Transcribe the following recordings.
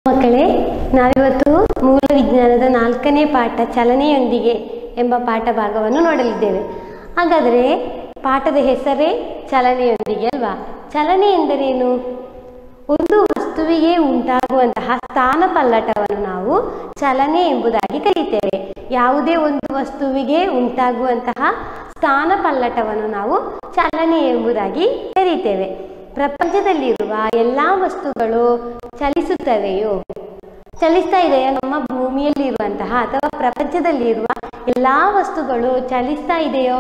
ಮಕ್ಕಳೇ ನಾವಿವತ್ತು ಮೂಲ ವಿಜ್ಞಾನದ ನಾಲ್ಕನೇ ಪಾಠ ಚಲನೆಯೊಂದಿಗೆ ಎಂಬ ಪಾಠ ಭಾಗವನ್ನು ನೋಡಲಿದ್ದೇವೆ ಹಾಗಾದರೆ ಪಾಠದ ಹೆಸರೇ ಚಲನೆಯೊಂದಿಗೆ ಅಲ್ವಾ ಚಲನೆ ಎಂದರೇನು ಒಂದು ವಸ್ತುವಿಗೆ ಉಂಟಾಗುವಂತಹ ಸ್ಥಾನ ಪಲ್ಲಟವನ್ನು ನಾವು ಚಲನೆ ಎಂಬುದಾಗಿ ಕರೀತೇವೆ ಯಾವುದೇ ಒಂದು ವಸ್ತುವಿಗೆ ಉಂಟಾಗುವಂತಹ ಸ್ಥಾನ ಪಲ್ಲಟವನ್ನು ನಾವು ಚಲನೆ ಎಂಬುದಾಗಿ ಕರೀತೇವೆ ಪ್ರಪಂಚದಲ್ಲಿರುವ ಎಲ್ಲ ವಸ್ತುಗಳು ಚಲಿಸುತ್ತವೆಯೋ ಚಲಿಸ್ತಾ ಇದೆಯಾ ನಮ್ಮ ಭೂಮಿಯಲ್ಲಿರುವಂತಹ ಅಥವಾ ಪ್ರಪಂಚದಲ್ಲಿರುವ ಎಲ್ಲ ವಸ್ತುಗಳು ಚಲಿಸ್ತಾ ಇದೆಯೋ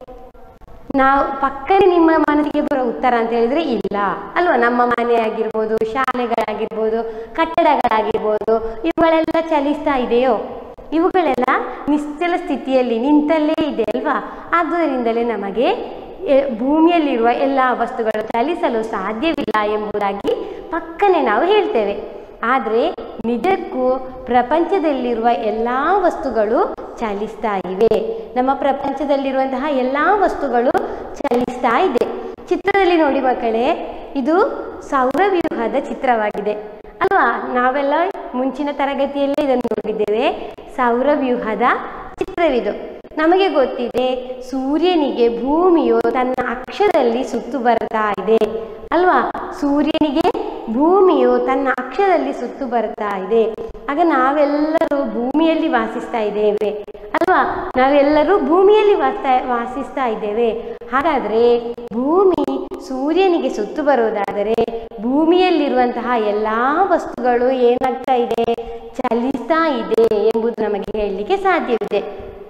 ನಾವು ಪಕ್ಕನೆ ನಿಮ್ಮ ಮನಸ್ಸಿಗೆ ಬರೋ ಉತ್ತರ ಅಂತ ಹೇಳಿದ್ರೆ ಇಲ್ಲ ಅಲ್ವಾ ನಮ್ಮ ಮನೆ ಆಗಿರ್ಬೋದು ಶಾಲೆಗಳಾಗಿರ್ಬೋದು ಕಟ್ಟಡಗಳಾಗಿರ್ಬೋದು ಇವುಗಳೆಲ್ಲ ಚಲಿಸ್ತಾ ಇದೆಯೋ ಇವುಗಳೆಲ್ಲ ನಿಶ್ಚಲ ಸ್ಥಿತಿಯಲ್ಲಿ ನಿಂತಲ್ಲೇ ಇದೆ ಅಲ್ವಾ ಆದುದರಿಂದಲೇ ನಮಗೆ ಎ- ಭೂಮಿಯಲ್ಲಿರುವ ಎಲ್ಲ ವಸ್ತುಗಳು ಚಲಿಸಲು ಸಾಧ್ಯವಿಲ್ಲ ಎಂಬುದಾಗಿ ಪಕ್ಕನೆ ನಾವು ಹೇಳ್ತೇವೆ ಆದರೆ ನಿಜಕ್ಕೂ ಪ್ರಪಂಚದಲ್ಲಿರುವ ಎಲ್ಲ ವಸ್ತುಗಳು ಚಲಿಸ್ತಾ ಇವೆ ನಮ್ಮ ಪ್ರಪಂಚದಲ್ಲಿರುವಂತಹ ಎಲ್ಲ ವಸ್ತುಗಳು ಚಲಿಸ್ತಾ ಇದೆ ಚಿತ್ರದಲ್ಲಿ ನೋಡಿ ಮಕ್ಕಳೇ ಇದು ಸೌರವ್ಯೂಹದ ಚಿತ್ರವಾಗಿದೆ ಅಲ್ವಾ ನಾವೆಲ್ಲ ಮುಂಚಿನ ತರಗತಿಯಲ್ಲೇ ಇದನ್ನು ನೋಡಿದ್ದೇವೆ ಸೌರವ್ಯೂಹದ ಚಿತ್ರವಿದು ನಮಗೆ ಗೊತ್ತಿದೆ ಸೂರ್ಯನಿಗೆ ಭೂಮಿಯು ತನ್ನ ಅಕ್ಷದಲ್ಲಿ ಸುತ್ತು ಬರ್ತಾ ಇದೆ ಅಲ್ವಾ ಸೂರ್ಯನಿಗೆ ಭೂಮಿಯು ತನ್ನ ಅಕ್ಷದಲ್ಲಿ ಸುತ್ತು ಬರ್ತಾ ಇದೆ ಆಗ ನಾವೆಲ್ಲರೂ ಭೂಮಿಯಲ್ಲಿ ವಾಸಿಸ್ತಾ ಇದ್ದೇವೆ ಅಲ್ವಾ ನಾವೆಲ್ಲರೂ ಭೂಮಿಯಲ್ಲಿ ವಾಸ್ತಾ ವಾಸಿಸ್ತಾ ಇದ್ದೇವೆ ಹಾಗಾದರೆ ಭೂಮಿ ಸೂರ್ಯನಿಗೆ ಸುತ್ತು ಬರುವುದಾದರೆ ಭೂಮಿಯಲ್ಲಿರುವಂತಹ ಎಲ್ಲ ವಸ್ತುಗಳು ಏನಾಗ್ತಾ ಇದೆ ಚಲಿಸ್ತಾ ಇದೆ ಎಂಬುದು ನಮಗೆ ಹೇಳಲಿಕ್ಕೆ ಸಾಧ್ಯವಿದೆ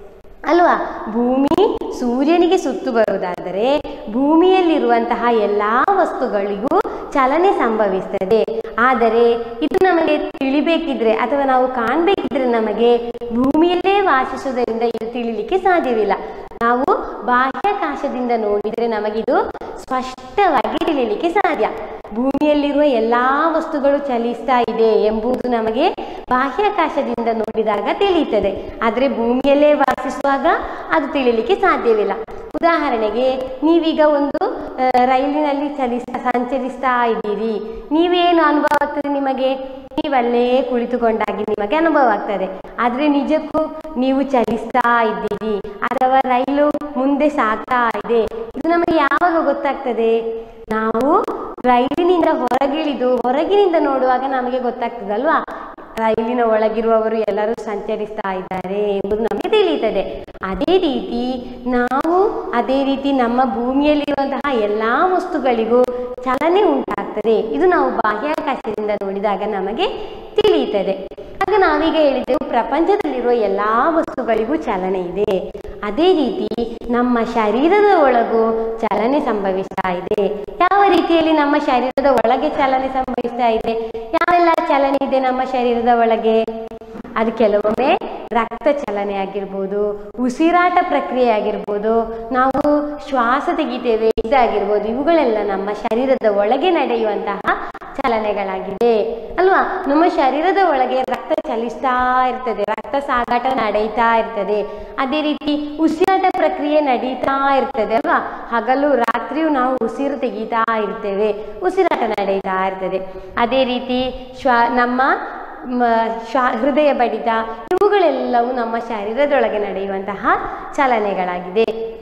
ಅಲ್ವಾ ಭೂಮಿ ಸೂರ್ಯನಿಗೆ ಸುತ್ತು ಬರುವುದಾದರೆ ಭೂಮಿಯಲ್ಲಿರುವಂತಹ ಎಲ್ಲ ವಸ್ತುಗಳಿಗೂ ಚಲನೆ ಸಂಭವಿಸ್ತದೆ ಆದರೆ ಇದು ನಮಗೆ ತಿಳಿಬೇಕಿದ್ರೆ ಅಥವಾ ನಾವು ಕಾಣಬೇಕಿದ್ರೆ ನಮಗೆ ಭೂಮಿಯಲ್ಲೇ ವಾಸಿಸುವುದರಿಂದ ಇದು ತಿಳಿಲಿಕ್ಕೆ ಸಾಧ್ಯವಿಲ್ಲ ನಾವು ಬಾಹ್ಯಾಕಾಶದಿಂದ ನೋಡಿದರೆ ನಮಗಿದು ಸ್ಪಷ್ಟವಾಗಿ ತಿಳಿಲಿಕ್ಕೆ ಸಾಧ್ಯ ಭೂಮಿಯಲ್ಲಿರುವ ಎಲ್ಲ ವಸ್ತುಗಳು ಚಲಿಸ್ತಾ ಇದೆ ಎಂಬುದು ನಮಗೆ ಬಾಹ್ಯಾಕಾಶದಿಂದ ನೋಡಿದಾಗ ತಿಳಿಯುತ್ತದೆ ಆದರೆ ಭೂಮಿಯಲ್ಲೇ ವಾಸಿಸುವಾಗ ಅದು ತಿಳಿಲಿಕ್ಕೆ ಸಾಧ್ಯವಿಲ್ಲ ಉದಾಹರಣೆಗೆ ನೀವೀಗ ಒಂದು ಆ, ರೈಲಿನಲ್ಲಿ ಚಲಿಸ್ತಾ ಸಂಚರಿಸ್ತಾ ಇದ್ದೀರಿ ನೀವೇನು ಅನುಭವ ಆಗ್ತದೆ ನಿಮಗೆ ನೀವಲ್ಲೇ ಕುಳಿತುಕೊಂಡಾಗಿ ನಿಮಗೆ ಅನುಭವ ಆಗ್ತದೆ ಆದರೆ ನಿಜಕ್ಕೂ ನೀವು ಚಲಿಸ್ತಾ ಇದ್ದೀರಿ ಅಥವಾ ರೈಲು ಮುಂದೆ ಸಾಗ್ತಾ ಇದೆ ಇದು ನಮಗೆ ಯಾವಾಗ ಗೊತ್ತಾಗ್ತದೆ ನಾವು ರೈಲಿನಿಂದ ಹೊರಗಿಳಿದು ಹೊರಗಿನಿಂದ ನೋಡುವಾಗ ನಮಗೆ ಗೊತ್ತಾಗ್ತದಲ್ವಾ ರೈಲಿನ ಒಳಗಿರುವವರು ಎಲ್ಲರೂ ಸಂಚರಿಸ್ತಾ ಇದ್ದಾರೆ ಎಂಬುದು ನಮಗೆ ತಿಳಿಯುತ್ತದೆ ಅದೇ ರೀತಿ ನಾವು ಅದೇ ರೀತಿ ನಮ್ಮ ಭೂಮಿಯಲ್ಲಿರುವಂತಹ ಎಲ್ಲ ವಸ್ತುಗಳಿಗೂ ಚಲನೆ ಉಂಟಾಗ್ತದೆ ಇದು ನಾವು ಬಾಹ್ಯಾಕಾಶದಿಂದ ನೋಡಿದಾಗ ನಮಗೆ ತಿಳಿಯುತ್ತದೆ ಆಗ ನಾವೀಗ ಹೇಳಿದೆವು ಪ್ರಪಂಚದಲ್ಲಿರುವ ಎಲ್ಲ ವಸ್ತುಗಳಿಗೂ ಚಲನೆ ಇದೆ ಅದೇ ರೀತಿ ನಮ್ಮ ಶರೀರದ ಒಳಗೂ ಚಲನೆ ಸಂಭವಿಸ್ತಾ ಇದೆ ಯಾವ ರೀತಿಯಲ್ಲಿ ನಮ್ಮ ಶರೀರದ ಒಳಗೆ ಚಲನೆ ಸಂಭವಿಸ್ತಾ ಇದೆ ಯಾವೆಲ್ಲ ಚಲನೆ ಇದೆ ನಮ್ಮ ಶರೀರದ ಒಳಗೆ ಅದು ಕೆಲವೊಮ್ಮೆ ರಕ್ತ ಚಲನೆ ಆಗಿರ್ಬೋದು ಉಸಿರಾಟ ಪ್ರಕ್ರಿಯೆ ಆಗಿರ್ಬೋದು ನಾವು ಶ್ವಾಸ ತೆಗಿತೇವೆ ಇದಾಗಿರ್ಬೋದು ಇವುಗಳೆಲ್ಲ ನಮ್ಮ ಶರೀರದ ಒಳಗೆ ನಡೆಯುವಂತಹ ಚಲನೆಗಳಾಗಿದೆ ಅಲ್ವಾ ನಮ್ಮ ಶರೀರದ ಒಳಗೆ ರಕ್ತ ಚಲಿಸ್ತಾ ಇರ್ತದೆ ರಕ್ತ ಸಾಗಾಟ ನಡೀತಾ ಇರ್ತದೆ ಅದೇ ರೀತಿ ಉಸಿರಾಟ ಪ್ರಕ್ರಿಯೆ ನಡೀತಾ ಇರ್ತದೆ ಅಲ್ವಾ ಹಗಲು ರಾತ್ರಿಯೂ ನಾವು ಉಸಿರು ತೆಗಿತಾ ಇರ್ತೇವೆ ಉಸಿರಾಟ ನಡೀತಾ ಇರ್ತದೆ ಅದೇ ರೀತಿ ಶ್ವಾ ನಮ್ಮ ಮ, ಶ್ವಾ ಹೃದಯ ಬಡಿತ ಇವುಗಳೆಲ್ಲವೂ ನಮ್ಮ ಶರೀರದೊಳಗೆ ನಡೆಯುವಂತಹ ಚಲನೆಗಳಾಗಿದೆ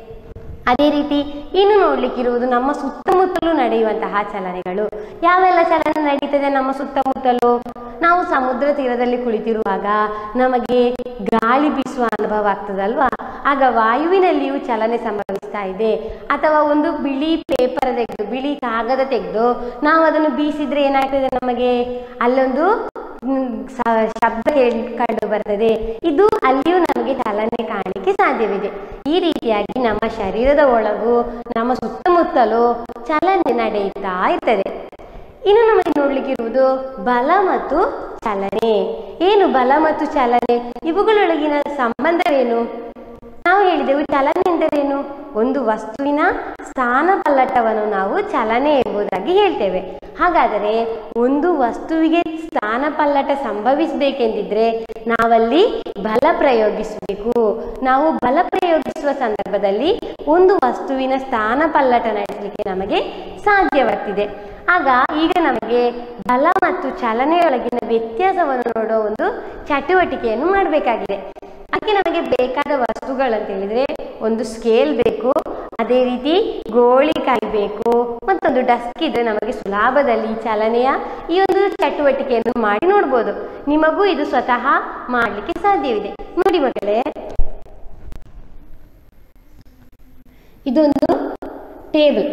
ಅದೇ ರೀತಿ ಇನ್ನು ನೋಡ್ಲಿಕ್ಕಿರುವುದು ನಮ್ಮ ಸುತ್ತಮುತ್ತಲೂ ನಡೆಯುವಂತಹ ಚಲನೆಗಳು ಯಾವೆಲ್ಲ ಚಲನೆ ನಡೀತದೆ ನಮ್ಮ ಸುತ್ತಮುತ್ತಲು ನಾವು ಸಮುದ್ರ ತೀರದಲ್ಲಿ ಕುಳಿತಿರುವಾಗ ನಮಗೆ ಗಾಳಿ ಬೀಸುವ ಅನುಭವ ಆಗ್ತದಲ್ವಾ ಆಗ ವಾಯುವಿನಲ್ಲಿಯೂ ಚಲನೆ ಸಂಭವಿಸ್ತಾ ಇದೆ ಅಥವಾ ಒಂದು ಬಿಳಿ ಪೇಪರ್ ತೆಗೆದು ಬಿಳಿ ಕಾಗದ ತೆಗೆದು ನಾವು ಅದನ್ನು ಬೀಸಿದ್ರೆ ಏನಾಗ್ತದೆ ನಮಗೆ ಅಲ್ಲೊಂದು ಮ್, ಸ- ಶಬ್ದ ಕೇಳಿ ಕಂಡು ಬರ್ತದೆ ಇದು ಅಲ್ಲಿಯೂ ನಮಗೆ ಚಲನೆ ಕಾಣಲಿಕ್ಕೆ ಸಾಧ್ಯವಿದೆ ಈ ರೀತಿಯಾಗಿ ನಮ್ಮ ಶರೀರದ ಒಳಗೂ ನಮ್ಮ ಸುತ್ತಮುತ್ತಲೂ ಚಲನೆ ನಡೆಯುತ್ತಾ ಇರ್ತದೆ ಇನ್ನು ನಮಗೆ ನೋಡ್ಲಿಕ್ಕಿರುವುದು ಬಲ ಮತ್ತು ಚಲನೆ ಏನು ಬಲ ಮತ್ತು ಚಲನೆ ಇವುಗಳೊಳಗಿನ ಸಂಬಂಧವೇನು ನಾವು ಹೇಳಿದೆವು ಚಲನೆ ಎಂದರೇನು ಒಂದು ವಸ್ತುವಿನ ಸ್ಥಾನ ಪಲ್ಲಟವನ್ನು ನಾವು ಚಲನೆ ಎಂಬುದಾಗಿ ಹೇಳ್ತೇವೆ ಹಾಗಾದರೆ ಒಂದು ವಸ್ತುವಿಗೆ ಸ್ಥಾನ ಪಲ್ಲಟ ಸಂಭವಿಸಬೇಕೆಂದಿದ್ರೆ ನಾವಲ್ಲಿ ಬಲ ಪ್ರಯೋಗಿಸಬೇಕು ನಾವು ಬಲ ಪ್ರಯೋಗಿಸುವ ಸಂದರ್ಭದಲ್ಲಿ ಒಂದು ವಸ್ತುವಿನ ಸ್ಥಾನ ಪಲ್ಲಟ ನಡೆಸಲಿಕ್ಕೆ ನಮಗೆ ಸಾಧ್ಯವಾಗ್ತಿದೆ ಆಗ ಈಗ ನಮಗೆ ಬಲ ಮತ್ತು ಚಲನೆಯೊಳಗಿನ ವ್ಯತ್ಯಾಸವನ್ನು ನೋಡೋ ಒಂದು ಚಟುವಟಿಕೆಯನ್ನು ಮಾಡಬೇಕಾಗಿದೆ ಅದಕ್ಕೆ ನಮಗೆ ಬೇಕಾದ ವಸ್ತುಗಳಂತ ಹೇಳಿದ್ರೆ ಒಂದು ಸ್ಕೇಲ್ ಬೇಕು ಅದೇ ರೀತಿ ಗೋಳಿಕಾಯಿ ಬೇಕು ಮತ್ತೊಂದು ಡಸ್ಕ್ ಇದ್ರೆ ನಮಗೆ ಸುಲಭದಲ್ಲಿ ಈ ಚಲನೆಯ ಈ ಒಂದು ಚಟುವಟಿಕೆಯನ್ನು ಮಾಡಿ ನೋಡ್ಬೋದು ನಿಮಗೂ ಇದು ಸ್ವತಃ ಮಾಡಲಿಕ್ಕೆ ಸಾಧ್ಯವಿದೆ ನೋಡಿ ಮಕ್ಕಳೇ ಇದೊಂದು ಟೇಬಲ್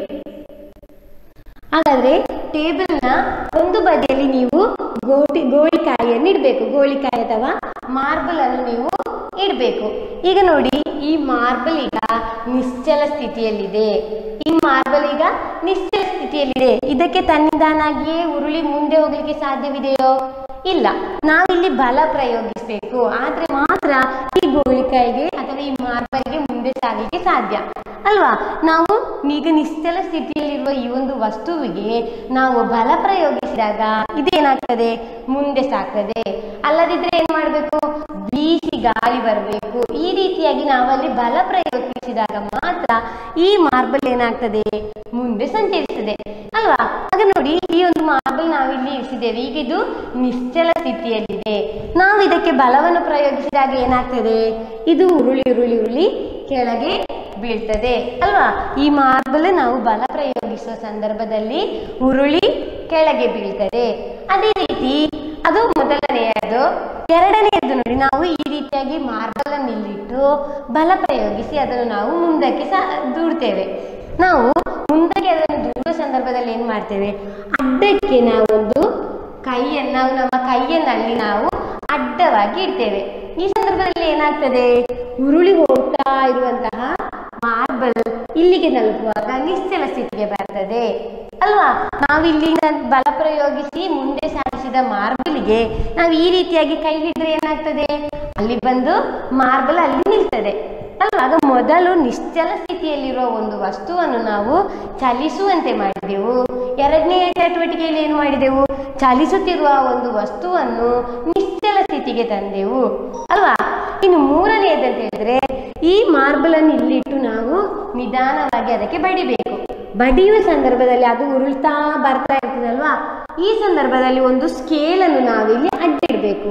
ಹಾಗಾದ್ರೆ ಟೇಬಲ್ನ ಒಂದು ಬದಿಯಲ್ಲಿ ನೀವು ಗೋಟಿ ಗೋಳಿಕಾಯಿಯನ್ನು ಇಡಬೇಕು ಗೋಳಿಕಾಯಿ ಅಥವಾ ಮಾರ್ಬಲ್ ಅನ್ನು ನೀವು ಇಡಬೇಕು ಈಗ ನೋಡಿ ಈ ಮಾರ್ಬಲ್ ಈಗ ನಿಶ್ಚಲ ಸ್ಥಿತಿಯಲ್ಲಿದೆ ಈ ಮಾರ್ಬಲ್ ಈಗ ನಿಶ್ಚಲ ಸ್ಥಿತಿಯಲ್ಲಿದೆ ಇದಕ್ಕೆ ತನ್ನಿದಾನಾಗಿಯೇ ಉರುಳಿ ಮುಂದೆ ಹೋಗ್ಲಿಕ್ಕೆ ಸಾಧ್ಯವಿದೆಯೋ ಇಲ್ಲ ನಾವಿಲ್ಲಿ ಬಲ ಪ್ರಯೋಗಿಸಬೇಕು ಆದ್ರೆ ಮಾತ್ರ ಈ ಗೋಳಿಕಾಯಿಗೆ ಅಥವಾ ಈ ಮಾರ್ಬಲ್ಗೆ ಮುಂದೆ ಸಾಗಲಿಕ್ಕೆ ಸಾಧ್ಯ ಅಲ್ವಾ ನಾವು ಈಗ ನಿಶ್ಚಲ ಸ್ಥಿತಿಯಲ್ಲಿರುವ ಈ ಒಂದು ವಸ್ತುವಿಗೆ ನಾವು ಬಲ ಪ್ರಯೋಗಿಸಿದಾಗ ಇದೇನಾಗ್ತದೆ ಮುಂದೆ ಸಾಗ್ತದೆ ಅಲ್ಲದಿದ್ರೆ ಏನ್ ಮಾಡಬೇಕು ಬೀಸಿ ಗಾಳಿ ಬರಬೇಕು ಈ ರೀತಿಯಾಗಿ ನಾವಲ್ಲಿ ಬಲ ಪ್ರಯೋಗಿಸಿದಾಗ ಮಾತ್ರ ಈ ಮಾರ್ಬಲ್ ಏನಾಗ್ತದೆ ಮುಂದೆ ಸಂಚರಿಸ್ತದೆ ಅಲ್ವಾ ಆಗ ನೋಡಿ ಈ ಒಂದು ಮಾರ್ಬಲ್ ನಾವಿಲ್ಲಿ ಇರಿಸಿದ್ದೇವೆ ಈಗ ಇದು ನಿಶ್ಚಲ ಸ್ಥಿತಿಯಲ್ಲಿದೆ ನಾವು ಇದಕ್ಕೆ ಬಲವನ್ನು ಪ್ರಯೋಗಿಸಿದಾಗ ಏನಾಗ್ತದೆ ಇದು ಉರುಳಿ ಉರುಳಿ ಉರುಳಿ ಕೆಳಗೆ ಬೀಳ್ತದೆ ಅಲ್ವಾ ಈ ಮಾರ್ಬಲ್ ನಾವು ಬಲ ಪ್ರಯೋಗಿಸುವ ಸಂದರ್ಭದಲ್ಲಿ ಉರುಳಿ ಕೆಳಗೆ ಬೀಳ್ತದೆ ಅದೇ ರೀತಿ ಅದು ಮೊದಲನೆಯದು ಎರಡನೆಯದು ನೋಡಿ ನಾವು ಈ ರೀತಿಯಾಗಿ ಮಾರ್ಬಲ್ ಅನ್ನು ಇಲ್ಲಿಟ್ಟು ಬಲ ಪ್ರಯೋಗಿಸಿ ಅದನ್ನು ನಾವು ಮುಂದಕ್ಕೆ ಸಹ ದೂಡ್ತೇವೆ ನಾವು ಮುಂದಕ್ಕೆ ಅದನ್ನು ದೂಡುವ ಸಂದರ್ಭದಲ್ಲಿ ಏನು ಮಾಡ್ತೇವೆ ಅಡ್ಡಕ್ಕೆ ನಾವೊಂದು ಕೈಯನ್ನು ನಾವು ನಮ್ಮ ಕೈಯನ್ನು ಅಲ್ಲಿ ನಾವು ಅಡ್ಡವಾಗಿ ಇಡ್ತೇವೆ ಈ ಸಂದರ್ಭದಲ್ಲಿ ಏನಾಗ್ತದೆ ಉರುಳಿ ಹೋಗ್ತಾ ಇರುವಂತಹ ಮಾರ್ಬಲ್ ಇಲ್ಲಿಗೆ ತಲುಪುವಾಗ ನಿಶ್ಚಲ ಸ್ಥಿತಿಗೆ ಬರ್ತದೆ ಅಲ್ವಾ ನಾವು ಇಲ್ಲಿಂದ ಬಲ ಪ್ರಯೋಗಿಸಿ ಮುಂದೆ ಸಾಗಿಸಿದ ಮಾರ್ಬಲ್ಗೆ ನಾವು ಈ ರೀತಿಯಾಗಿ ಕೈ ಹಿಡಿದ್ರೆ ಏನಾಗ್ತದೆ ಅಲ್ಲಿ ಬಂದು ಮಾರ್ಬಲ್ ಅಲ್ಲಿ ನಿಲ್ತದೆ ಅಲ್ವಾ ಆಗ ಮೊದಲು ನಿಶ್ಚಲ ಸ್ಥಿತಿಯಲ್ಲಿರುವ ಒಂದು ವಸ್ತುವನ್ನು ನಾವು ಚಲಿಸುವಂತೆ ಮಾಡಿದೆವು ಎರಡನೆಯ ಚಟುವಟಿಕೆಯಲ್ಲಿ ಏನು ಮಾಡಿದೆವು ಚಲಿಸುತ್ತಿರುವ ಒಂದು ವಸ್ತುವನ್ನು ನಿಶ್ಚಲ ಸ್ಥಿತಿಗೆ ತಂದೆವು ಅಲ್ವಾ ಇನ್ನು ಮೂರನೆಯದಂತ ಹೇಳಿದ್ರೆ ಈ ಮಾರ್ಬಲ್ ಅನ್ನು ಇಲ್ಲಿಟ್ಟು ನಾವು ನಿಧಾನವಾಗಿ ಅದಕ್ಕೆ ಬಡಿಬೇಕು ಬಡಿಯುವ ಸಂದರ್ಭದಲ್ಲಿ ಅದು ಉರುಳ್ತಾ ಬರ್ತಾ ಇರ್ತದಲ್ವಾ ಈ ಸಂದರ್ಭದಲ್ಲಿ ಒಂದು ಸ್ಕೇಲನ್ನು ನಾವಿಲ್ಲಿ ಅಡ್ಡಿಡಬೇಕು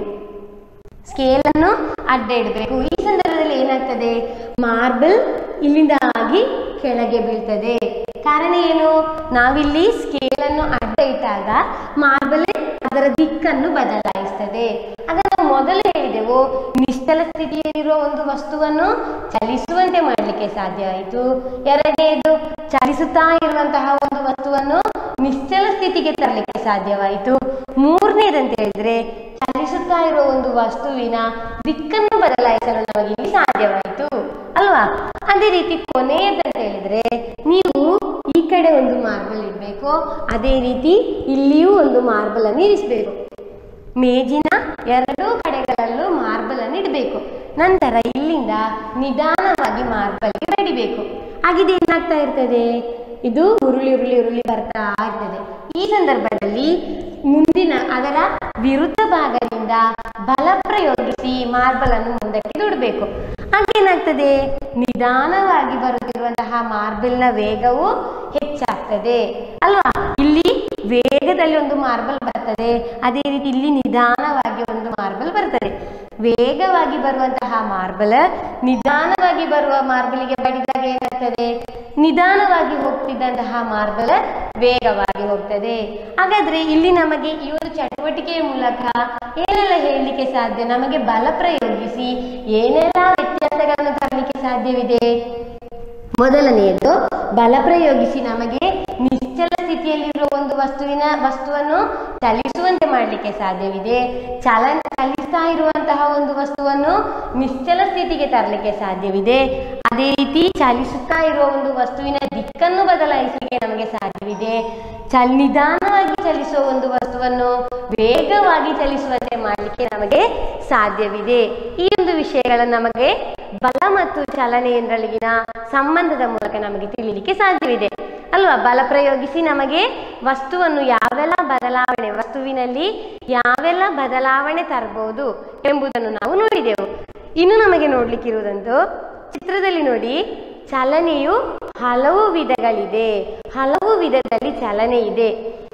ಸ್ಕೇಲನ್ನು ಅಡ್ಡ ಇಡಬೇಕು ಈ ಸಂದರ್ಭದಲ್ಲಿ ಏನಾಗ್ತದೆ ಮಾರ್ಬಲ್ ಇಲ್ಲಿಂದ ಆಗಿ ಕೆಳಗೆ ಬೀಳ್ತದೆ ಕಾರಣ ಏನು ನಾವಿಲ್ಲಿ ಸ್ಕೇಲನ್ನು ಅಡ್ಡ ಇಟ್ಟಾಗ ಮಾರ್ಬಲ್ ಅದರ ದಿಕ್ಕನ್ನು ಬದಲಾಯಿಸ್ತದೆ ಆಗ ನಾವು ಮೊದಲು ಹೇಳಿದೆವು ನಿಶ್ಚಲ ಸ್ಥಿತಿಯಲ್ಲಿರುವ ಒಂದು ವಸ್ತುವನ್ನು ಚಲಿಸುವಂತೆ ಮಾಡಲಿಕ್ಕೆ ಸಾಧ್ಯ ಆಯಿತು ಎರಡನೆಯದು ಚಲಿಸುತ್ತಾ ಇರುವಂತಹ ಒಂದು ವಸ್ತುವನ್ನು ನಿಶ್ಚಲ ಸ್ಥಿತಿಗೆ ತರಲಿಕ್ಕೆ ಸಾಧ್ಯವಾಯಿತು ಮೂರನೇದಂತ ಹೇಳಿದ್ರೆ ಚಲಿಸುತ್ತಾ ಇರುವ ಒಂದು ವಸ್ತುವಿನ ದಿಕ್ಕನ್ನು ಬದಲಾಯಿಸಲು ನಮಗೆ ಇಲ್ಲಿ ಸಾಧ್ಯವಾಯಿತು ಅಲ್ವಾ ಅದೇ ರೀತಿ ಕೊನೆಯದಂತ ಹೇಳಿದ್ರೆ ನೀವು ಈ ಕಡೆ ಒಂದು ಮಾರ್ಬಲ್ ಇಡಬೇಕು ಅದೇ ರೀತಿ ಇಲ್ಲಿಯೂ ಒಂದು ಮಾರ್ಬಲ್ ಅನ್ನು ಇರಿಸಬೇಕು ಮೇಜಿನ ಎರಡೂ ಕಡೆಗಳಲ್ಲೂ ಮಾರ್ಬಲ್ ಅನ್ನು ಇಡಬೇಕು ನಂತರ ಇಲ್ಲಿಂದ ನಿಧಾನವಾಗಿ ಮಾರ್ಬಲ್ಗೆ ಬಡಿಬೇಕು ಹಾಗಿದು ಏನಾಗ್ತಾ ಇರ್ತದೆ ಇದು ಉರುಳಿ ಉರುಳಿ ಉರುಳಿ ಬರ್ತಾ ಇರ್ತದೆ ಈ ಸಂದರ್ಭದಲ್ಲಿ ಮುಂದಿನ ಅದರ ವಿರುದ್ಧ ಭಾಗದಿಂದ ಬಲ ಪ್ರಯೋಗಿಸಿ ಮಾರ್ಬಲ್ ಅನ್ನು ಮುಂದಕ್ಕೆ ದುಡಬೇಕು ಹಾಗೇನಾಗ್ತದೆ ನಿಧಾನವಾಗಿ ಬರುತ್ತಿರುವಂತಹ ಮಾರ್ಬಲ್ನ ವೇಗವು ಹೆಚ್ಚಾಗ್ತದೆ ಅಲ್ವಾ ಇಲ್ಲಿ ವೇಗದಲ್ಲಿ ಒಂದು ಮಾರ್ಬಲ್ ಬರ್ತದೆ ಅದೇ ರೀತಿ ಇಲ್ಲಿ ನಿಧಾನವಾಗಿ ಒಂದು ಮಾರ್ಬಲ್ ಬರ್ತದೆ ವೇಗವಾಗಿ ಬರುವಂತಹ ಮಾರ್ಬಲ್ ನಿಧಾನವಾಗಿ ಬರುವ ಮಾರ್ಬಲ್ಗೆ ಬಡಿದಾಗ ಏನಾಗ್ತದೆ ನಿಧಾನವಾಗಿ ಹೋಗ್ತಿದ್ದಂತಹ ಮಾರ್ಬಲ್ ವೇಗವಾಗಿ ಹೋಗ್ತದೆ ಹಾಗಾದ್ರೆ ಇಲ್ಲಿ ನಮಗೆ ಈ ಒಂದು ಚಟುವಟಿಕೆಯ ಮೂಲಕ ಏನೆಲ್ಲ ಹೇಳಲಿಕ್ಕೆ ಸಾಧ್ಯ ನಮಗೆ ಬಲ ಪ್ರಯೋಗಿಸಿ ಏನೆಲ್ಲ ವ್ಯತ್ಯಾಸಗಳನ್ನು ತರಲಿಕ್ಕೆ ಸಾಧ್ಯವಿದೆ ಮೊದಲನೆಯದು ಬಲ ಪ್ರಯೋಗಿಸಿ ನಮಗೆ ನಿಶ್ಚಲ ಸ್ಥಿತಿಯಲ್ಲಿರುವ ಒಂದು ವಸ್ತುವಿನ ವಸ್ತುವನ್ನು ಚಲಿಸುವಂತೆ ಮಾಡಲಿಕ್ಕೆ ಸಾಧ್ಯವಿದೆ ಚಲ ಚಲಿಸ್ತಾ ಇರುವಂತಹ ಒಂದು ವಸ್ತುವನ್ನು ನಿಶ್ಚಲ ಸ್ಥಿತಿಗೆ ತರಲಿಕ್ಕೆ ಸಾಧ್ಯವಿದೆ ಅದೇ ರೀತಿ ಚಲಿಸುತ್ತಾ ಇರುವ ಒಂದು ವಸ್ತುವಿನ ದಿಕ್ಕನ್ನು ಬದಲಾಯಿಸಲಿಕ್ಕೆ ನಮಗೆ ಸಾಧ್ಯವಿದೆ ಚಲ್ ನಿಧಾನವಾಗಿ ಚಲಿಸುವ ಒಂದು ವಸ್ತುವನ್ನು ವೇಗವಾಗಿ ಚಲಿಸುವಂತೆ ಮಾಡಲಿಕ್ಕೆ ನಮಗೆ ಸಾಧ್ಯವಿದೆ ಈ ಒಂದು ವಿಷಯಗಳನ್ನು ನಮಗೆ ಬಲ ಮತ್ತು ಚಲನೆಯೊಂದಿಗಿನ ಸಂಬಂಧದ ಮೂಲಕ ನಮಗೆ ತಿಳಿಲಿಕ್ಕೆ ಸಾಧ್ಯವಿದೆ ಅಲ್ವಾ ಬಲ ಪ್ರಯೋಗಿಸಿ ನಮಗೆ ವಸ್ತುವನ್ನು ಯಾವೆಲ್ಲ ಬದಲಾವಣೆ ವಸ್ತುವಿನಲ್ಲಿ ಯಾವೆಲ್ಲ ಬದಲಾವಣೆ ತರಬಹುದು ಎಂಬುದನ್ನು ನಾವು ನೋಡಿದೆವು ಇನ್ನು ನಮಗೆ ನೋಡ್ಲಿಕ್ಕಿರುವುದಂತೂ ಚಿತ್ರದಲ್ಲಿ ನೋಡಿ ಚಲನೆಯು ಹಲವು ವಿಧಗಳಿದೆ ಹಲವು ವಿಧದಲ್ಲಿ ಚಲನೆ ಇದೆ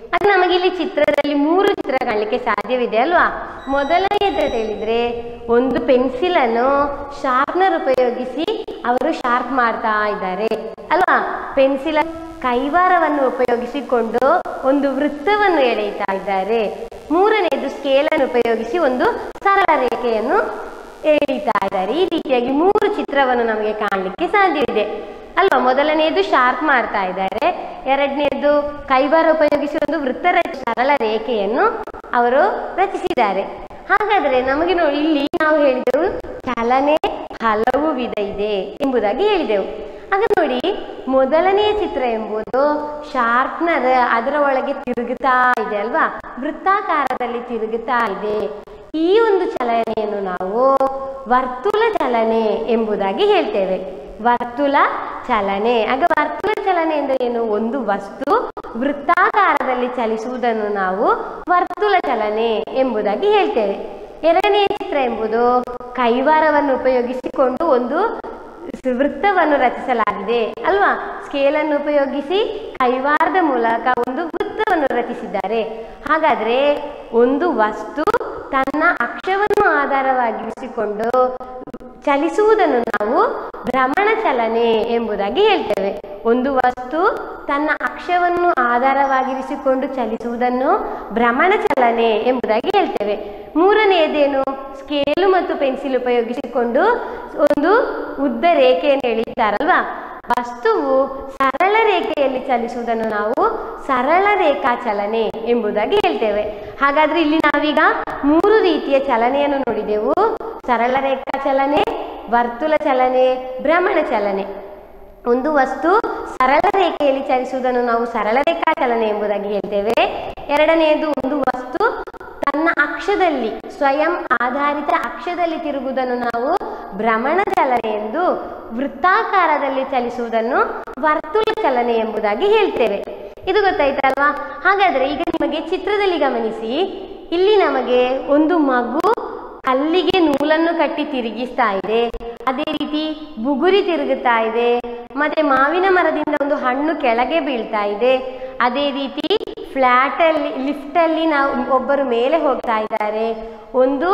ಅದು ನಮಗೆ ಇಲ್ಲಿ ಚಿತ್ರದಲ್ಲಿ ಮೂರು ಚಿತ್ರ ಕಾಣಲಿಕ್ಕೆ ಸಾಧ್ಯವಿದೆ ಅಲ್ವಾ ಮೊದಲನೇದು ಅಂತ ಹೇಳಿದ್ರೆ ಒಂದು ಪೆನ್ಸಿಲ್ ಅನ್ನು ಶಾರ್ಪ್ನರ್ ಉಪಯೋಗಿಸಿ ಅವರು ಶಾರ್ಪ್ ಮಾಡ್ತಾ ಇದ್ದಾರೆ ಅಲ್ವಾ ಪೆನ್ಸಿಲ್ ಕೈವಾರವನ್ನು ಉಪಯೋಗಿಸಿಕೊಂಡು ಒಂದು ವೃತ್ತವನ್ನು ಎಳೆಯುತ್ತಾ ಇದ್ದಾರೆ ಮೂರನೇದು ಸ್ಕೇಲನ್ನು ಉಪಯೋಗಿಸಿ ಒಂದು ಸರಳ ರೇಖೆಯನ್ನು ಎಳೀತಾ ಇದ್ದಾರೆ ಈ ರೀತಿಯಾಗಿ ಮೂರು ಚಿತ್ರವನ್ನು ನಮಗೆ ಕಾಣಲಿಕ್ಕೆ ಸಾಧ್ಯವಿದೆ ಅಲ್ವಾ ಮೊದಲನೆಯದು ಶಾರ್ಪ್ ಮಾಡ್ತಾ ಇದ್ದಾರೆ ಎರಡನೇದು ಕೈವಾರ ಉಪಯೋಗಿಸಿ ಒಂದು ವೃತ್ತ ರ- ಸರಳ ರೇಖೆಯನ್ನು ಅವರು ರಚಿಸಿದ್ದಾರೆ ಹಾಗಾದ್ರೆ ನಮಗೆ ನೋಡಿ ಇಲ್ಲಿ ನಾವು ಹೇಳಿದೆವು ಚಲನೆ ಹಲವು ವಿಧ ಇದೆ ಎಂಬುದಾಗಿ ಹೇಳಿದೆವು ಆಗ ನೋಡಿ ಮೊದಲನೆಯ ಚಿತ್ರ ಎಂಬುದು ಶಾರ್ಪ್ನರ್ ಅದರ ಒಳಗೆ ತಿರುಗುತ್ತಾ ಇದೆ ಅಲ್ವಾ ವೃತ್ತಾಕಾರದಲ್ಲಿ ತಿರುಗುತ್ತಾ ಇದೆ ಈ ಒಂದು ಚಲನೆಯನ್ನು ನಾವು ವರ್ತುಲ ಚಲನೆ ಎಂಬುದಾಗಿ ಹೇಳ್ತೇವೆ ವರ್ತುಲ ಚಲನೆ ಆಗ ವರ್ತುಲ ಚಲನೆ ಅಂದರೆ ಏನು ಒಂದು ವಸ್ತು ವೃತ್ತಾಕಾರದಲ್ಲಿ ಚಲಿಸುವುದನ್ನು ನಾವು ವರ್ತುಲ ಚಲನೆ ಎಂಬುದಾಗಿ ಹೇಳ್ತೇವೆ ಎರಡನೆಯ ಚಿತ್ರ ಎಂಬುದು ಕೈವಾರವನ್ನು ಉಪಯೋಗಿಸಿಕೊಂಡು ಒಂದು ಸ್- ವೃತ್ತವನ್ನು ರಚಿಸಲಾಗಿದೆ ಅಲ್ವಾ ಸ್ಕೇಲನ್ನು ಉಪಯೋಗಿಸಿ ಕೈವಾರದ ಮೂಲಕ ಒಂದು ವೃತ್ತವನ್ನು ರಚಿಸಿದ್ದಾರೆ ಹಾಗಾದ್ರೆ ಒಂದು ವಸ್ತು ತನ್ನ ಅಕ್ಷವನ್ನು ಆಧಾರವಾಗಿರಿಸಿಕೊಂಡು ಚಲಿಸುವುದನ್ನು ನಾವು ಭ್ರಮಣ ಚಲನೆ ಎಂಬುದಾಗಿ ಹೇಳ್ತೇವೆ ಒಂದು ವಸ್ತು ತನ್ನ ಅಕ್ಷವನ್ನು ಆಧಾರವಾಗಿರಿಸಿಕೊಂಡು ಚಲಿಸುವುದನ್ನು ಭ್ರಮಣ ಚಲನೆ ಎಂಬುದಾಗಿ ಹೇಳ್ತೇವೆ ಮೂರನೆಯದೇನು ಸ್ಕೇಲು ಮತ್ತು ಪೆನ್ಸಿಲ್ ಉಪಯೋಗಿಸಿಕೊಂಡು ಒಂದು ಉದ್ದ ರೇಖೆಯನ್ನು ಎಳೆಯುತ್ತಾರಲ್ವಾ ವಸ್ತುವು ಸರಳ ರೇಖೆಯಲ್ಲಿ ಚಲಿಸುವುದನ್ನು ನಾವು ಸರಳ ರೇಖಾ ಚಲನೆ ಎಂಬುದಾಗಿ ಹೇಳ್ತೇವೆ ಹಾಗಾದ್ರೆ ಇಲ್ಲಿ ನಾವೀಗ ಮೂರು ರೀತಿಯ ಚಲನೆಯನ್ನು ನೋಡಿದೆವು ಸರಳ ರೇಖಾ ಚಲನೆ ವರ್ತುಲ ಚಲನೆ ಭ್ರಮಣ ಚಲನೆ ಒಂದು ವಸ್ತು ಸರಳ ರೇಖೆಯಲ್ಲಿ ಚಲಿಸುವುದನ್ನು ನಾವು ಸರಳ ರೇಖಾ ಚಲನೆ ಎಂಬುದಾಗಿ ಹೇಳ್ತೇವೆ ಎರಡನೆಯದು ಒಂದು ವಸ್ತು ತನ್ನ ಅಕ್ಷದಲ್ಲಿ ಸ್ವಯಂ ಆಧಾರಿತ ಅಕ್ಷದಲ್ಲಿ ತಿರುಗುವುದನ್ನು ನಾವು ಭ್ರಮಣ ಚಲನೆ ಎಂದು ವೃತ್ತಾಕಾರದಲ್ಲಿ ಚಲಿಸುವುದನ್ನು ವರ್ತುಲ ಚಲನೆ ಎಂಬುದಾಗಿ ಹೇಳ್ತೇವೆ ಇದು ಗೊತ್ತಾಯ್ತಲ್ವಾ ಹಾಗಾದ್ರೆ ಈಗ ನಿಮಗೆ ಚಿತ್ರದಲ್ಲಿ ಗಮನಿಸಿ ಇಲ್ಲಿ ನಮಗೆ ಒಂದು ಮಗು ಕಲ್ಲಿಗೆ ನೂಲನ್ನು ಕಟ್ಟಿ ತಿರುಗಿಸ್ತಾ ಇದೆ ಅದೇ ರೀತಿ ಬುಗುರಿ ತಿರುಗುತ್ತಾ ಇದೆ ಮತ್ತೆ ಮಾವಿನ ಮರದಿಂದ ಒಂದು ಹಣ್ಣು ಕೆಳಗೆ ಬೀಳ್ತಾ ಇದೆ ಅದೇ ರೀತಿ ಫ್ಲಾಟ್ ಅಲ್ಲಿ ಲಿಫ್ಟ್ ಅಲ್ಲಿ ನಾವು ಒಬ್ಬರು ಮೇಲೆ ಹೋಗ್ತಾ ಇದ್ದಾರೆ ಒಂದು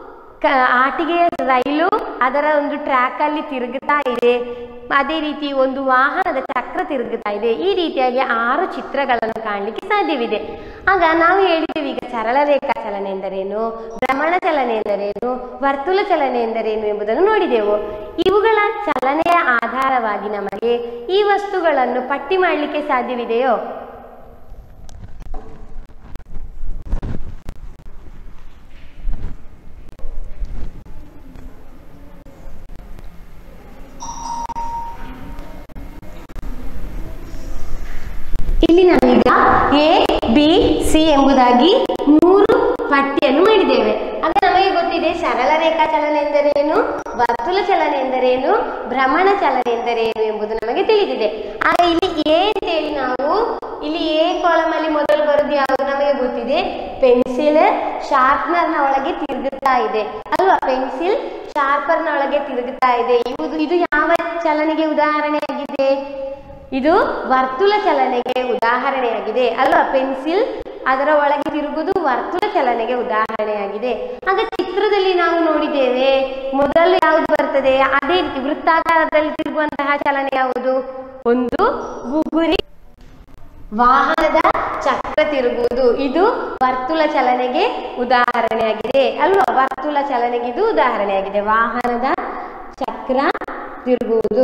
ಕ ಆಟಿಕೆಯ ರೈಲು ಅದರ ಒಂದು ಟ್ರ್ಯಾಕ್ ಅಲ್ಲಿ ತಿರುಗುತ್ತಾ ಇದೆ ಅದೇ ರೀತಿ ಒಂದು ವಾಹನದ ಚಕ್ರ ತಿರುಗುತ್ತಾ ಇದೆ ಈ ರೀತಿಯಾಗಿ ಆರು ಚಿತ್ರಗಳನ್ನು ಕಾಣಲಿಕ್ಕೆ ಸಾಧ್ಯವಿದೆ ಆಗ ನಾವು ಹೇಳಿದ್ದೀವಿ ಈಗ ಸರಳ ರೇಖಾ ಚಲನೆ ಎಂದರೇನು ಭ್ರಮಣ ಚಲನೆ ಎಂದರೇನು ವರ್ತುಲ ಚಲನೆ ಎಂದರೇನು ಎಂಬುದನ್ನು ನೋಡಿದೆವು ಇವುಗಳ ಚಲನೆಯ ಆಧಾರವಾಗಿ ನಮಗೆ ಈ ವಸ್ತುಗಳನ್ನು ಪಟ್ಟಿ ಮಾಡಲಿಕ್ಕೆ ಸಾಧ್ಯವಿದೆಯೋ ಇಲ್ಲಿ ನಾವೀಗ ಎ ಬಿ ಸಿ ಎಂಬುದಾಗಿ ಮೂರು ಪಟ್ಟಿಯನ್ನು ಮಾಡಿದ್ದೇವೆ ಆಗ ನಮಗೆ ಗೊತ್ತಿದೆ ಸರಳ ರೇಖಾ ಚಲನೆ ಎಂದರೇನು ವರ್ತುಲ ಚಲನೆ ಎಂದರೇನು ಭ್ರಮಣ ಚಲನೆ ಎಂದರೇನು ಎಂಬುದು ನಮಗೆ ತಿಳಿದಿದೆ ಆಗ ಇಲ್ಲಿ ಎ ಅಂತೇಳಿ ನಾವು ಇಲ್ಲಿ ಎ ಕಾಲಮ್ ಅಲ್ಲಿ ಮೊದಲು ಬರುವುದು ಯಾವುದು ನಮಗೆ ಗೊತ್ತಿದೆ ಪೆನ್ಸಿಲ್ ಶಾರ್ಪ್ನರ್ನ ಒಳಗೆ ತಿರುಗುತ್ತಾ ಇದೆ ಅಲ್ವಾ ಪೆನ್ಸಿಲ್ ಶಾರ್ಪರ್ನ ಒಳಗೆ ತಿರುಗುತ್ತಾ ಇದೆ ಇದು ಇದು ಯಾವ ಚಲನೆಗೆ ಉದಾಹರಣೆಯಾಗಿದೆ ಇದು ವರ್ತುಲ ಚಲನೆಗೆ ಉದಾಹರಣೆಯಾಗಿದೆ ಅಲ್ವಾ ಪೆನ್ಸಿಲ್ ಅದರ ಒಳಗೆ ತಿರುಗುವುದು ವರ್ತುಲ ಚಲನೆಗೆ ಉದಾಹರಣೆಯಾಗಿದೆ ಆಗ ಚಿತ್ರದಲ್ಲಿ ನಾವು ನೋಡಿದ್ದೇವೆ ಮೊದಲು ಯಾವುದು ಬರ್ತದೆ ಅದೇ ರೀತಿ ವೃತ್ತಾಕಾರದಲ್ಲಿ ತಿರುಗುವಂತಹ ಚಲನೆ ಯಾವುದು ಒಂದು ಬುಗುರಿ ವಾಹನದ ಚಕ್ರ ತಿರುಗುವುದು ಇದು ವರ್ತುಲ ಚಲನೆಗೆ ಉದಾಹರಣೆಯಾಗಿದೆ ಅಲ್ವಾ ವರ್ತುಲ ಚಲನೆಗೆ ಇದು ಉದಾಹರಣೆಯಾಗಿದೆ ವಾಹನದ ಚಕ್ರ ತಿರುಗುವುದು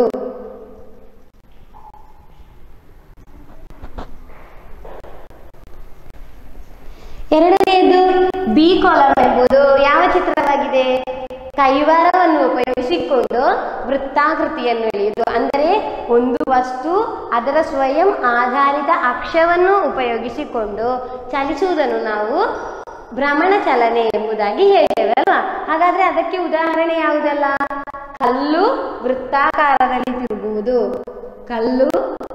ಎರಡನೆಯದು ಬಿ ಕಾಲಮ್ ಎಂಬುದು ಯಾವ ಚಿತ್ರವಾಗಿದೆ ಕೈವಾರವನ್ನು ಉಪಯೋಗಿಸಿಕೊಂಡು ವೃತ್ತಾಕೃತಿಯನ್ನು ಎಳೆಯುವುದು ಅಂದರೆ ಒಂದು ವಸ್ತು ಅದರ ಸ್ವಯಂ ಆಧಾರಿತ ಅಕ್ಷವನ್ನು ಉಪಯೋಗಿಸಿಕೊಂಡು ಚಲಿಸುವುದನ್ನು ನಾವು ಭ್ರಮಣ ಚಲನೆ ಎಂಬುದಾಗಿ ಹೇಳ್ತೇವೆ ಅಲ್ವಾ ಹಾಗಾದ್ರೆ ಅದಕ್ಕೆ ಉದಾಹರಣೆ ಯಾವುದಲ್ಲ ಕಲ್ಲು ವೃತ್ತಾಕಾರದಲ್ಲಿ ತಿರುಗುವುದು ಕಲ್ಲು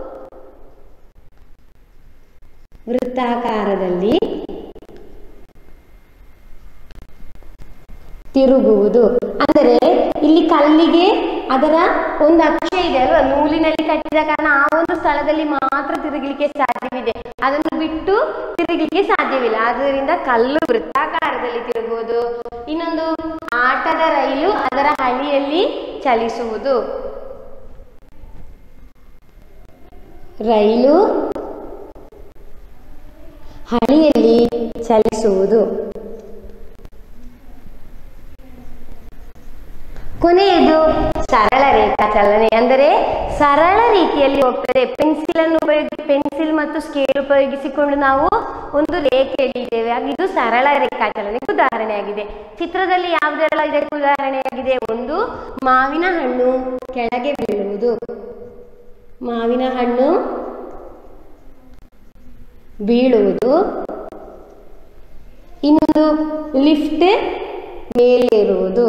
ವೃತ್ತಾಕಾರದಲ್ಲಿ ತಿರುಗುವುದು ಅಂದರೆ ಇಲ್ಲಿ ಕಲ್ಲಿಗೆ ಅದರ ಒಂದು ಅಕ್ಷ ಇದೆ ಅಲ್ವಾ ನೂಲಿನಲ್ಲಿ ಕಟ್ಟಿದ ಕಾರಣ ಆ ಒಂದು ಸ್ಥಳದಲ್ಲಿ ಮಾತ್ರ ತಿರುಗಲಿಕ್ಕೆ ಸಾಧ್ಯವಿದೆ ಅದನ್ನು ಬಿಟ್ಟು ತಿರುಗಲಿಕ್ಕೆ ಸಾಧ್ಯವಿಲ್ಲ ಆದ್ದರಿಂದ ಕಲ್ಲು ವೃತ್ತಾಕಾರದಲ್ಲಿ ತಿರುಗುವುದು ಇನ್ನೊಂದು ಆಟದ ರೈಲು ಅದರ ಹಳಿಯಲ್ಲಿ ಚಲಿಸುವುದು ರೈಲು ಹಳಿಯಲ್ಲಿ ಚಲಿಸುವುದು ಕೊನೆಯದು ಸರಳ ರೇಖಾ ಚಲನೆ ಅಂದರೆ ಸರಳ ರೀತಿಯಲ್ಲಿ ಹೋಗ್ತದೆ ಪೆನ್ಸಿಲ್ ಅನ್ನು ಉಪಯೋಗಿಸಿ ಪೆನ್ಸಿಲ್ ಮತ್ತು ಸ್ಕೇಲ್ ಉಪಯೋಗಿಸಿಕೊಂಡು ನಾವು ಒಂದು ರೇಖೆ ಎಳೆಯುತ್ತೇವೆ ಆಗ ಇದು ಸರಳ ರೇಖಾ ಚಲನೆಗೆ ಉದಾಹರಣೆಯಾಗಿದೆ ಚಿತ್ರದಲ್ಲಿ ಯಾವುದೆಲ್ಲ ಇದಕ್ಕೆ ಉದಾಹರಣೆಯಾಗಿದೆ ಒಂದು ಮಾವಿನ ಹಣ್ಣು ಕೆಳಗೆ ಬೀಳುವುದು ಮಾವಿನ ಹಣ್ಣು ಬೀಳುವುದು ಇನ್ನೊಂದು ಲಿಫ್ಟ್ ಮೇಲೇರುವುದು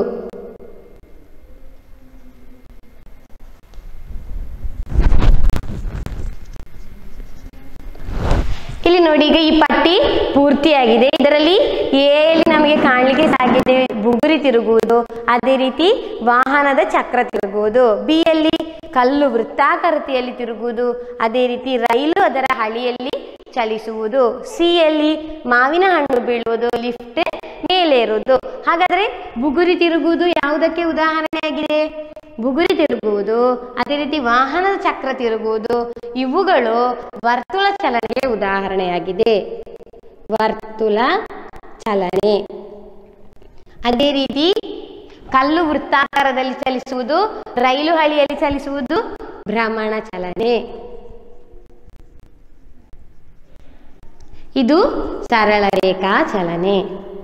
ಇಲ್ಲಿ ನೋಡಿ ಈಗ ಈ ಪಟ್ಟಿ ಪೂರ್ತಿಯಾಗಿದೆ ಇದರಲ್ಲಿ ಎಲ್ಲಿ ನಮಗೆ ಕಾಣಲಿಕ್ಕೆ ಸಾಧ್ಯತೆ ಬುಗುರಿ ತಿರುಗುವುದು ಅದೇ ರೀತಿ ವಾಹನದ ಚಕ್ರ ತಿರುಗುವುದು ಬಿ ಯಲ್ಲಿ ಕಲ್ಲು ವೃತ್ತಾಕೃತಿಯಲ್ಲಿ ತಿರುಗುವುದು ಅದೇ ರೀತಿ ರೈಲು ಅದರ ಹಳಿಯಲ್ಲಿ ಚಲಿಸುವುದು ಸಿ ಯಲ್ಲಿ ಮಾವಿನ ಹಣ್ಣು ಬೀಳುವುದು ಲಿಫ್ಟ್ ಮೇಲೇರುವುದು ಹಾಗಾದ್ರೆ ಬುಗುರಿ ತಿರುಗುವುದು ಯಾವುದಕ್ಕೆ ಉದಾಹರಣೆಯಾಗಿದೆ ಬುಗುರಿ ತಿರುಗುವುದು ಅದೇ ರೀತಿ ವಾಹನದ ಚಕ್ರ ತಿರುಗುವುದು ಇವುಗಳು ವರ್ತುಲ ಚಲನೆಗೆ ಉದಾಹರಣೆಯಾಗಿದೆ ವರ್ತುಲ ಚಲನೆ ಅದೇ ರೀತಿ ಕಲ್ಲು ವೃತ್ತಾಕಾರದಲ್ಲಿ ಚಲಿಸುವುದು ರೈಲು ಹಳಿಯಲ್ಲಿ ಚಲಿಸುವುದು ಭ್ರಮಣ ಚಲನೆ ಇದು ಸರಳ ರೇಖಾ ಚಲನೆ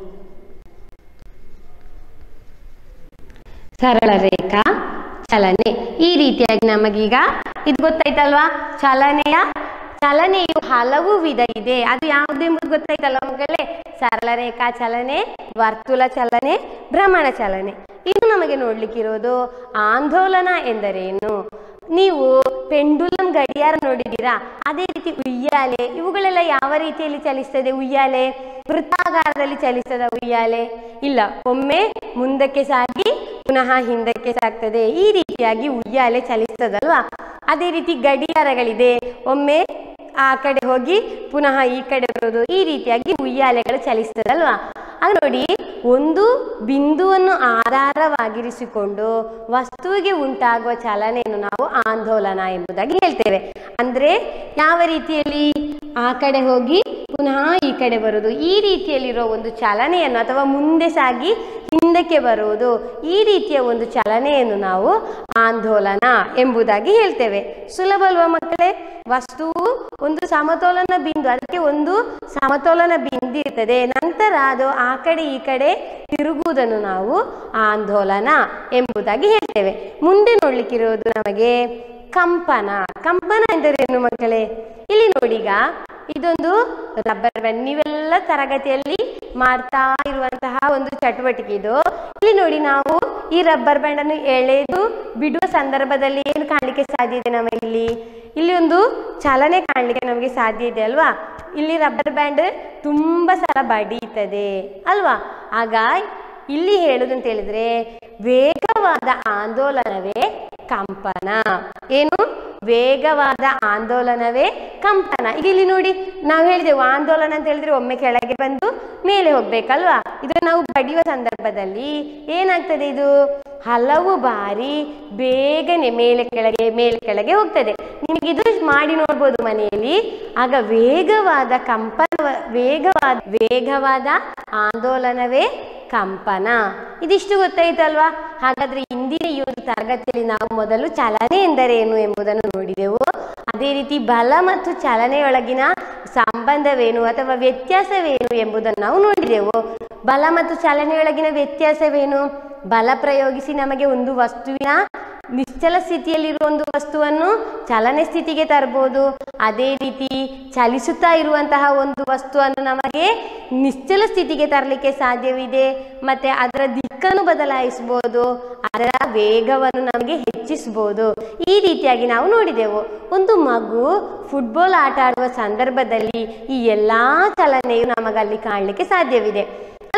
ಸರಳ ರೇಖಾ ಚಲನೆ ಈ ರೀತಿಯಾಗಿ ನಮಗೀಗ ಇದು ಗೊತ್ತಾಯ್ತಲ್ವಾ ಚಲನೆಯ ಚಲನೆಯು ಹಲವು ವಿಧ ಇದೆ ಅದು ಯಾವುದೆಂಬುದು ಗೊತ್ತಾಯ್ತಲ್ವ ಮಕ್ಕಳೇ ಸರಳ ರೇಖಾ ಚಲನೆ ವರ್ತುಲ ಚಲನೆ ಭ್ರಮಣ ಚಲನೆ ಇನ್ನು ನಮಗೆ ನೋಡ್ಲಿಕ್ಕಿರೋದು ಆಂದೋಲನ ಎಂದರೇನು ನೀವು ಪೆಂಡುಲಂ ಗಡಿಯಾರ ನೋಡಿದ್ದೀರಾ ಅದೇ ರೀತಿ ಉಯ್ಯಾಲೆ ಇವುಗಳೆಲ್ಲ ಯಾವ ರೀತಿಯಲ್ಲಿ ಚಲಿಸ್ತದೆ ಉಯ್ಯಾಲೆ ವೃತ್ತಾಕಾರದಲ್ಲಿ ಚಲಿಸ್ತದ ಉಯ್ಯಾಲೆ ಇಲ್ಲ ಒಮ್ಮೆ ಮುಂದಕ್ಕೆ ಸಾಗಿ ಪುನಃ ಹಿಂದಕ್ಕೆ ಸಾಗ್ತದೆ ಈ ರೀತಿಯಾಗಿ ಉಯ್ಯಾಲೆ ಚಲಿಸ್ತದಲ್ವಾ ಅದೇ ರೀತಿ ಗಡಿಯಾರಗಳಿದೆ ಒಮ್ಮೆ ಆ ಕಡೆ ಹೋಗಿ ಪುನಃ ಈ ಕಡೆ ಬರೋದು ಈ ರೀತಿಯಾಗಿ ಉಯ್ಯಾಲೆಗಳು ಚಲಿಸ್ತದಲ್ವಾ ಆಗ ನೋಡಿ ಒಂದು ಬಿಂದುವನ್ನು ಆಧಾರವಾಗಿರಿಸಿಕೊಂಡು ವಸ್ತುವಿಗೆ ಉಂಟಾಗುವ ಚಲನೆಯನ್ನು ನಾವು ಆಂದೋಲನ ಎಂಬುದಾಗಿ ಹೇಳ್ತೇವೆ ಅಂದ್ರೆ ಯಾವ ರೀತಿಯಲ್ಲಿ ಆ ಕಡೆ ಹೋಗಿ ಪುನಃ ಈ ಕಡೆ ಬರುವುದು ಈ ರೀತಿಯಲ್ಲಿರೋ ಒಂದು ಚಲನೆಯನ್ನು ಅಥವಾ ಮುಂದೆ ಸಾಗಿ ಹಿಂದಕ್ಕೆ ಬರುವುದು ಈ ರೀತಿಯ ಒಂದು ಚಲನೆಯನ್ನು ನಾವು ಆಂದೋಲನ ಎಂಬುದಾಗಿ ಹೇಳ್ತೇವೆ ಸುಲಭ ಅಲ್ವಾ ಮಕ್ಕಳೇ ವಸ್ತುವು ಒಂದು ಸಮತೋಲನ ಬಿಂದು ಅದಕ್ಕೆ ಒಂದು ಸಮತೋಲನ ಬಿಂದು ಇರ್ತದೆ ನಂತರ ಅದು ಆ ಕಡೆ ಈ ಕಡೆ ತಿರುಗುವುದನ್ನು ನಾವು ಆಂದೋಲನ ಎಂಬುದಾಗಿ ಹೇಳ್ತೇವೆ ಮುಂದೆ ನೋಡ್ಲಿಕ್ಕಿರೋದು ನಮಗೆ ಕಂಪನ ಕಂಪನ ಎಂದರೇನು ಮಕ್ಕಳೇ ಇಲ್ಲಿ ನೋಡೀಗ ಇದೊಂದು ರಬ್ಬರ್ ಬ್ಯಾಂಡ್ ನೀವೆಲ್ಲ ತರಗತಿಯಲ್ಲಿ ಮಾಡ್ತಾ ಇರುವಂತಹ ಒಂದು ಚಟುವಟಿಕೆ ಇದು ಇಲ್ಲಿ ನೋಡಿ ನಾವು ಈ ರಬ್ಬರ್ ಬ್ಯಾಂಡ್ ಅನ್ನು ಎಳೆದು ಬಿಡುವ ಸಂದರ್ಭದಲ್ಲಿ ಏನು ಕಾಣಲಿಕ್ಕೆ ಸಾಧ್ಯ ಇದೆ ನಮಗೆ ಇಲ್ಲಿ ಇಲ್ಲಿ ಒಂದು ಚಲನೆ ಕಾಣಲಿಕ್ಕೆ ನಮಗೆ ಸಾಧ್ಯ ಇದೆ ಅಲ್ವಾ ಇಲ್ಲಿ ರಬ್ಬರ್ ಬ್ಯಾಂಡ್ ತುಂಬ ಸಲ ಬಡೀತದೆ ಅಲ್ವಾ ಆಗ ಇಲ್ಲಿ ಹೇಳುದಂತ ಹೇಳಿದ್ರೆ ವೇಗವಾದ ಆಂದೋಲನವೇ ಕಂಪನ ಏನು ವೇಗವಾದ ಆಂದೋಲನವೇ ಕಂಪನ ಈಗ ಇಲ್ಲಿ ನೋಡಿ ನಾವು ಹೇಳಿದೆವು ಆಂದೋಲನ ಅಂತ ಹೇಳಿದ್ರೆ ಒಮ್ಮೆ ಕೆಳಗೆ ಬಂದು ಮೇಲೆ ಹೋಗ್ಬೇಕಲ್ವಾ ಇದು ನಾವು ಬಡಿಯುವ ಸಂದರ್ಭದಲ್ಲಿ ಏನಾಗ್ತದೆ ಇದು ಹಲವು ಬಾರಿ ಬೇಗನೆ ಮೇಲೆ ಕೆಳಗೆ ಮೇಲೆ ಕೆಳಗೆ ಹೋಗ್ತದೆ ನಿಮಗಿದು ಮಾಡಿ ನೋಡ್ಬೋದು ಮನೆಯಲ್ಲಿ ಆಗ ವೇಗವಾದ ಕಂಪನ ವೇಗವಾದ ವೇಗವಾದ ಆಂದೋಲನವೇ ಕಂಪನ ಇದಿಷ್ಟು ಗೊತ್ತಾಯ್ತಲ್ವಾ ಹಾಗಾದ್ರೆ ಇಂದಿನ ಈ ಒಂದು ತರಗತಿಯಲ್ಲಿ ನಾವು ಮೊದಲು ಚಲನೆ ಎಂದರೇನು ಎಂಬುದನ್ನು ನೋಡಿದೆವು ಅದೇ ರೀತಿ ಬಲ ಮತ್ತು ಚಲನೆಯೊಳಗಿನ ಸಂಬಂಧವೇನು ಅಥವಾ ವ್ಯತ್ಯಾಸವೇನು ಎಂಬುದನ್ನು ನಾವು ನೋಡಿದೆವು ಬಲ ಮತ್ತು ಚಲನೆಯೊಳಗಿನ ವ್ಯತ್ಯಾಸವೇನು ಬಲ ಪ್ರಯೋಗಿಸಿ ನಮಗೆ ಒಂದು ವಸ್ತುವಿನ ನಿಶ್ಚಲ ಸ್ಥಿತಿಯಲ್ಲಿರುವ ಒಂದು ವಸ್ತುವನ್ನು ಚಲನೆ ಸ್ಥಿತಿಗೆ ತರಬಹುದು ಅದೇ ರೀತಿ ಚಲಿಸುತ್ತಾ ಇರುವಂತಹ ಒಂದು ವಸ್ತುವನ್ನು ನಮಗೆ ನಿಶ್ಚಲ ಸ್ಥಿತಿಗೆ ತರಲಿಕ್ಕೆ ಸಾಧ್ಯವಿದೆ ಮತ್ತೆ ಅದರ ದಿಕ್ಕನ್ನು ಬದಲಾಯಿಸಬಹುದು ಅದರ ವೇಗವನ್ನು ನಮಗೆ ಹೆಚ್ಚಿಸಬಹುದು ಈ ರೀತಿಯಾಗಿ ನಾವು ನೋಡಿದೆವು ಒಂದು ಮಗು ಫುಟ್ಬಾಲ್ ಆಟ ಆಡುವ ಸಂದರ್ಭದಲ್ಲಿ ಈ ಎಲ್ಲ ಚಲನೆಯು ನಮಗಲ್ಲಿ ಕಾಣಲಿಕ್ಕೆ ಸಾಧ್ಯವಿದೆ ಅಲ್ವಾ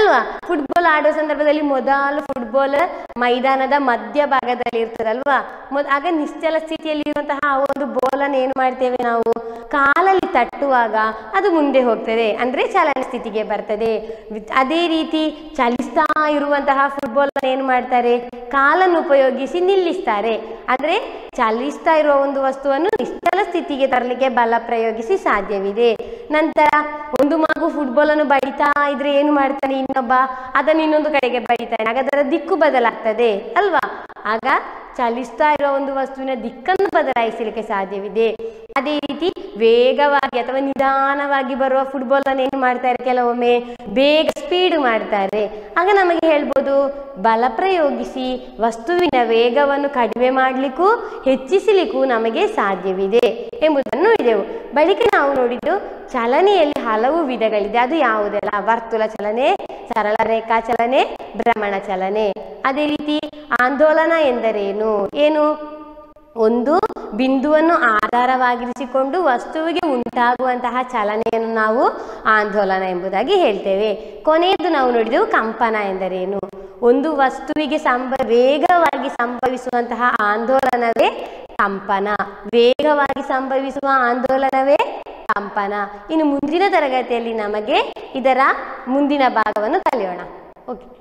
ಅಲ್ವಾ ಫುಟ್ಬಾಲ್ ಆಡೋ ಸಂದರ್ಭದಲ್ಲಿ ಮೊದಲು ಫುಟ್ಬಾಲ್ ಮೈದಾನದ ಮಧ್ಯ ಭಾಗದಲ್ಲಿ ಇರ್ತದಲ್ವಾ ಮೊದ್ ಆಗ ನಿಶ್ಚಲ ಸ್ಥಿತಿಯಲ್ಲಿ ಇರುವಂತಹ ಆ ಒಂದು ಬಾಲನ್ನು ಏನು ಮಾಡ್ತೇವೆ ನಾವು ಕಾಲಲ್ಲಿ ತಟ್ಟುವಾಗ ಅದು ಮುಂದೆ ಹೋಗ್ತದೆ ಅಂದರೆ ಚಲನ ಸ್ಥಿತಿಗೆ ಬರ್ತದೆ ವಿತ್- ಅದೇ ರೀತಿ ಚಲಿಸ್ತಾ ಇರುವಂತಹ ಫುಟ್ಬಾಲ್ ಏನು ಮಾಡ್ತಾರೆ ಕಾಲನ್ನು ಉಪಯೋಗಿಸಿ ನಿಲ್ಲಿಸ್ತಾರೆ ಅಂದರೆ ಚಲಿಸ್ತಾ ಇರುವ ಒಂದು ವಸ್ತುವನ್ನು ನಿಶ್ಚಲ ಸ್ಥಿತಿಗೆ ತರಲಿಕ್ಕೆ ಬಲ ಪ್ರಯೋಗಿಸಿ ಸಾಧ್ಯವಿದೆ ನಂತರ ಒಂದು ಮಗು ಫುಟ್ಬಾಲ್ ಅನ್ನು ಬಡಿತಾ ಇದ್ರೆ ಏನು ಮಾಡ್ತಾನೆ ಇನ್ನೊಬ್ಬ ಅದನ್ನು ಇನ್ನೊಂದು ಕಡೆಗೆ ಬಡಿತಾನೆ ಆಗ ಅದರ ದಿಕ್ಕು ಬದಲಾಗ್ತದೆ ಅಲ್ವಾ ಆಗ ಚಲಿಸ್ತಾ ಇರುವ ಒಂದು ವಸ್ತುವಿನ ದಿಕ್ಕನ್ನು ಬದಲಾಯಿಸಲಿಕ್ಕೆ ಸಾಧ್ಯವಿದೆ ಅದೇ ರೀತಿ ವೇಗವಾಗಿ ಅಥವಾ ನಿಧಾನವಾಗಿ ಬರುವ ಫುಟ್ಬಾಲ್ ಅನ್ನು ಏನು ಮಾಡ್ತಾರೆ ಕೆಲವೊಮ್ಮೆ ಬೇಗ ಸ್ಪೀಡ್ ಮಾಡ್ತಾರೆ ಆಗ ನಮಗೆ ಹೇಳ್ಬೋದು ಬಲ ಪ್ರಯೋಗಿಸಿ ವಸ್ತುವಿನ ವೇಗವನ್ನು ಕಡಿಮೆ ಮಾಡಲಿಕ್ಕೂ ಹೆಚ್ಚಿಸಲಿಕ್ಕೂ ನಮಗೆ ಸಾಧ್ಯವಿದೆ ಎಂಬುದನ್ನು ನೋಡಿದೆವು ಬಳಿಕ ನಾವು ನೋಡಿದ್ದು ಚಲನೆಯಲ್ಲಿ ಹಲವು ವಿಧಗಳಿದೆ ಅದು ಯಾವುದೆಲ್ಲ ವರ್ತುಲ ಚಲನೆ ಸರಳ ರೇಖಾ ಚಲನೆ ಭ್ರಮಣ ಚಲನೆ ಅದೇ ರೀತಿ ಆಂದೋಲನ ಎಂದರೇನು ಏನು ಒಂದು ಬಿಂದುವನ್ನು ಆಧಾರವಾಗಿರಿಸಿಕೊಂಡು ವಸ್ತುವಿಗೆ ಉಂಟಾಗುವಂತಹ ಚಲನೆಯನ್ನು ನಾವು ಆಂದೋಲನ ಎಂಬುದಾಗಿ ಹೇಳ್ತೇವೆ ಕೊನೆಯದು ನಾವು ನೋಡಿದೆವು ಕಂಪನ ಎಂದರೇನು ಒಂದು ವಸ್ತುವಿಗೆ ಸಂಭ ವೇಗವಾಗಿ ಸಂಭವಿಸುವಂತಹ ಆಂದೋಲನವೇ ಕಂಪನ ವೇಗವಾಗಿ ಸಂಭವಿಸುವ ಆಂದೋಲನವೇ ಕಂಪನ ಇನ್ನು ಮುಂದಿನ ತರಗತಿಯಲ್ಲಿ ನಮಗೆ ಇದರ ಮುಂದಿನ ಭಾಗವನ್ನು ಕಲಿಯೋಣ ಓಕೆ